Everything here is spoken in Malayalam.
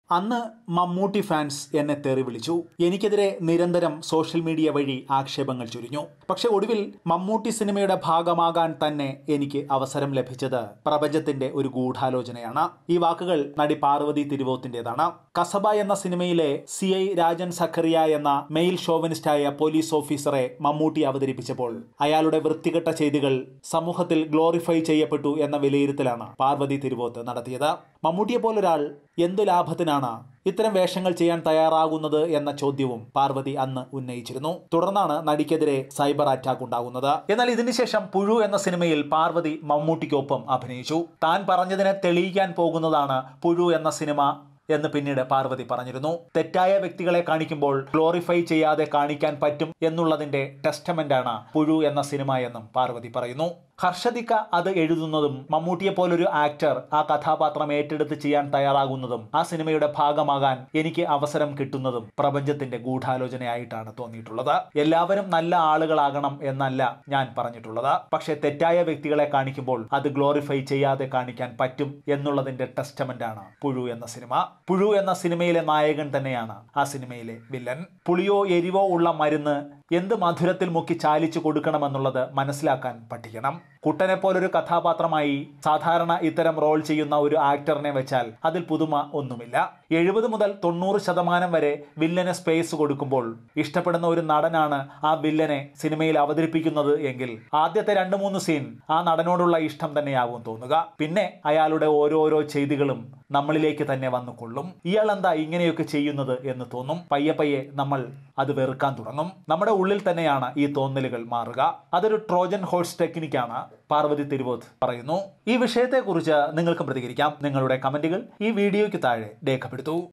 അന്ന് മമ്മൂട്ടി ഫാൻസ് എന്നെ തെറി വിളിച്ചു എനിക്കെതിരെ നിരന്തരം സോഷ്യൽ മീഡിയ വഴി ആക്ഷേപങ്ങൾ ചുരിഞ്ഞു പക്ഷെ ഒടുവിൽ മമ്മൂട്ടി സിനിമയുടെ ഭാഗമാകാൻ തന്നെ എനിക്ക് അവസരം ലഭിച്ചത് പ്രപഞ്ചത്തിന്റെ ഒരു ഗൂഢാലോചനയാണ് ഈ വാക്കുകൾ നടി പാർവതി തിരുവോത്തിൻ്റെതാണ് കസബ എന്ന സിനിമയിലെ സി ഐ രാജൻ സഖറിയ എന്ന മെയിൽ ഷോവനിസ്റ്റായ പോലീസ് ഓഫീസറെ മമ്മൂട്ടി അവതരിപ്പിച്ചപ്പോൾ അയാളുടെ വൃത്തികെട്ട ചെയ്തികൾ സമൂഹത്തിൽ ഗ്ലോറിഫൈ ചെയ്യപ്പെട്ടു എന്ന വിലയിരുത്തലാണ് പാർവതി തിരുവോത്ത് നടത്തിയത് മമ്മൂട്ടിയെ പോലൊരാൾ എന്തു ലാഭത്തിനാണ് ഇത്തരം വേഷങ്ങൾ ചെയ്യാൻ തയ്യാറാകുന്നത് എന്ന ചോദ്യവും പാർവതി അന്ന് ഉന്നയിച്ചിരുന്നു തുടർന്നാണ് നടിക്കെതിരെ സൈബർ അറ്റാക്ക് ഉണ്ടാകുന്നത് എന്നാൽ ഇതിനുശേഷം പുഴു എന്ന സിനിമയിൽ പാർവതി മമ്മൂട്ടിക്കൊപ്പം അഭിനയിച്ചു താൻ പറഞ്ഞതിനെ തെളിയിക്കാൻ പോകുന്നതാണ് പുഴു എന്ന സിനിമ എന്ന് പിന്നീട് പാർവതി പറഞ്ഞിരുന്നു തെറ്റായ വ്യക്തികളെ കാണിക്കുമ്പോൾ ഗ്ലോറിഫൈ ചെയ്യാതെ കാണിക്കാൻ പറ്റും എന്നുള്ളതിന്റെ ടെസ്റ്റമെന്റാണ് പുഴു എന്ന സിനിമ എന്നും പാർവതി പറയുന്നു ഹർഷദിക്ക അത് എഴുതുന്നതും മമ്മൂട്ടിയെ പോലൊരു ആക്ടർ ആ കഥാപാത്രം ഏറ്റെടുത്ത് ചെയ്യാൻ തയ്യാറാകുന്നതും ആ സിനിമയുടെ ഭാഗമാകാൻ എനിക്ക് അവസരം കിട്ടുന്നതും പ്രപഞ്ചത്തിന്റെ ഗൂഢാലോചനയായിട്ടാണ് തോന്നിയിട്ടുള്ളത് എല്ലാവരും നല്ല ആളുകളാകണം എന്നല്ല ഞാൻ പറഞ്ഞിട്ടുള്ളത് പക്ഷെ തെറ്റായ വ്യക്തികളെ കാണിക്കുമ്പോൾ അത് ഗ്ലോറിഫൈ ചെയ്യാതെ കാണിക്കാൻ പറ്റും എന്നുള്ളതിന്റെ ടെസ്റ്റമെന്റാണ് പുഴു എന്ന സിനിമ പുഴു എന്ന സിനിമയിലെ നായകൻ തന്നെയാണ് ആ സിനിമയിലെ വില്ലൻ പുളിയോ എരിവോ ഉള്ള മരുന്ന് എന്ത് മധുരത്തിൽ മുക്കി ചാലിച്ചു കൊടുക്കണമെന്നുള്ളത് മനസ്സിലാക്കാൻ പഠിക്കണം കുട്ടനെ പോലൊരു കഥാപാത്രമായി സാധാരണ ഇത്തരം റോൾ ചെയ്യുന്ന ഒരു ആക്ടറിനെ വെച്ചാൽ അതിൽ പുതുമ ഒന്നുമില്ല എഴുപത് മുതൽ തൊണ്ണൂറ് ശതമാനം വരെ വില്ലന് സ്പേസ് കൊടുക്കുമ്പോൾ ഇഷ്ടപ്പെടുന്ന ഒരു നടനാണ് ആ വില്ലനെ സിനിമയിൽ അവതരിപ്പിക്കുന്നത് എങ്കിൽ ആദ്യത്തെ രണ്ട് മൂന്ന് സീൻ ആ നടനോടുള്ള ഇഷ്ടം തന്നെയാവും തോന്നുക പിന്നെ അയാളുടെ ഓരോരോ ചെയ്തികളും നമ്മളിലേക്ക് തന്നെ വന്നു കൊള്ളും ഇയാൾ എന്താ ഇങ്ങനെയൊക്കെ ചെയ്യുന്നത് എന്ന് തോന്നും പയ്യെ പയ്യെ നമ്മൾ അത് വെറുക്കാൻ തുടങ്ങും നമ്മുടെ ഉള്ളിൽ തന്നെയാണ് ഈ തോന്നലുകൾ മാറുക അതൊരു ട്രോജൻ ഹോഴ്സ് ടെക്നിക്കാണ് പാർവതി തിരുവോത്ത് പറയുന്നു ഈ വിഷയത്തെക്കുറിച്ച് നിങ്ങൾക്ക് പ്രതികരിക്കാം നിങ്ങളുടെ കമന്റുകൾ ഈ വീഡിയോയ്ക്ക് താഴെ രേഖപ്പെടുത്തൂ